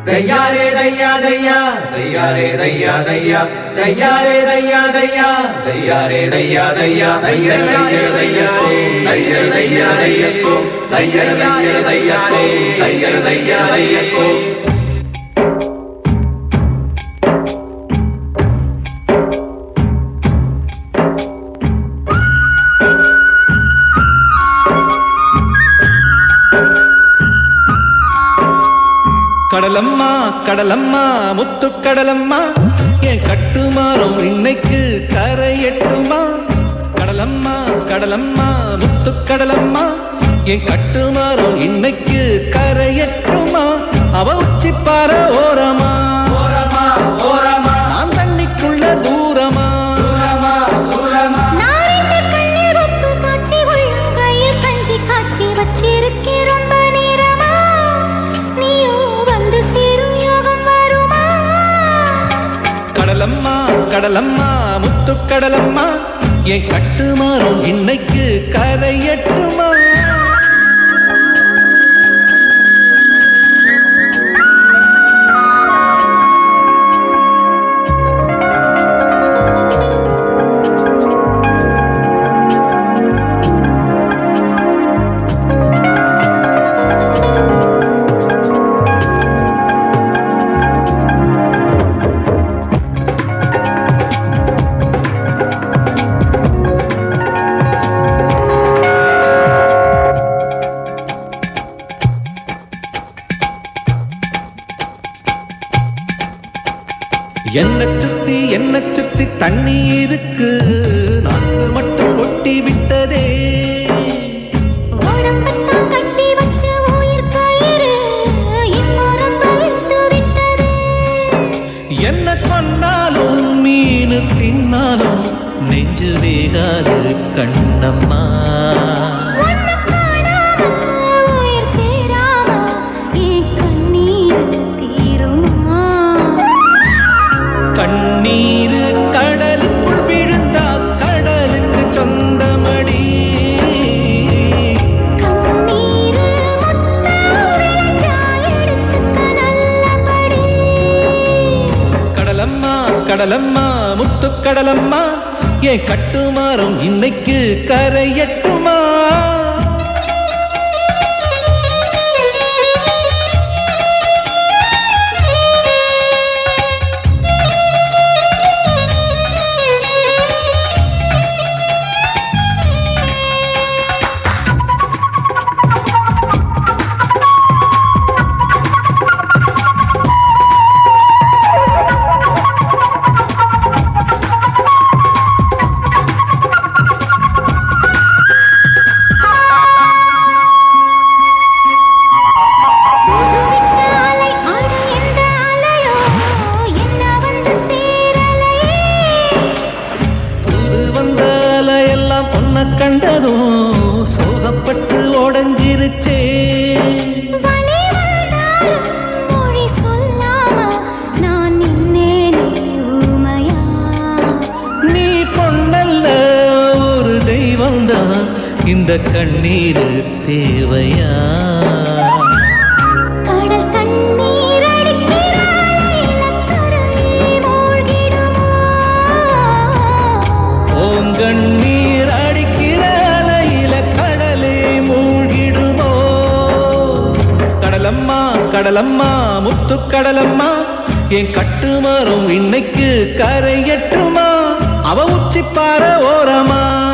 தையாரே தையா தையா தையாரே தையா தையா தையாரே தையா தையா தையாரே தையா தையா தையர் தையர் தையோ தையர் தையா தையோ தையர் தையர் தையோ தையர் தையா தையோ கடலம்மா கடலம்மா முத்து கடலம்மா என் கட்டுமாறும் இன்னைக்கு கரை எட்டுமா கடலம்மா கடலம்மா முத்து கடலம்மா என் கட்டுமாறும் இன்னைக்கு கரை எட்டுமா அவ உச்சி பார ஓரமா ஓரமா ஓரமா நான் தண்ணிக்குள்ள தூரமா தூரமா தூரமா நாரிந்த கண்ணீர் உப்பு காய்ச்சி உள்ளங்கையில் கஞ்சி காய்ச்சி வச்சிருக்கேன் ரொம்ப நேரமா நீயும் வந்து சேரும் யோகம் வருமா கடலம்மா கடலம்மா முத்து கடலம்மா என் கட்டுமாறும் இன்னைக்கு கரை எட்டுமா என்ன சுத்தி என்ன சுத்தி தண்ணி இருக்கு நாக்கு மட்டும் ஒட்டி விட்டதே உடம்பத்தான் கட்டி வச்ச உயிர் கயிறு இப்போ ரொம்ப இழுத்து விட்டது என்ன கொண்டாலும் மீன் தின்னாலும் நெஞ்சு வேகாது கண்ணம்மா ஒண்ணு காணாம உயிர் சேராம என் கண்ணீர் தீருமா கண்ணீரு கடலுக்குள் விழுந்தா கடலுக்கு சொந்தமடி கண்ணீரு முத்தா விளைச்சா எடுத்துக்க நல்லபடி கடலம்மா கடலம்மா முத்து கடலம்மா என் கட்டுமாறும் இன்னைக்கு கரை எட்டுமா அலை ஆட எந்த அலையோ என்ன வந்து சேரலையே புது வந்த அலையெல்லாம் பொண்ண கண்டதும் சோகப்பட்டு உடஞ்சிருச்சே வழி வந்தாலும் மொழி சொல்லாம நான் நின்னேனே ஊமையா நீ பொண்ணல்ல ஒரு தெய்வம்தான் இந்த கண்ணீர் தேவையா கடல் தண்ணீர் அடிக்கிறாய் கரையை மூழ்கிடுமோ ஓங்கண்ணீர் அடிக்கிற அலையில கடலே மூழ்கிடுமோ கடலம்மா கடலம்மா முத்து கடலம்மா என் கட்டுமரம் இன்னைக்கு கரை எட்டுமா அவ உச்சி பார ஓரமா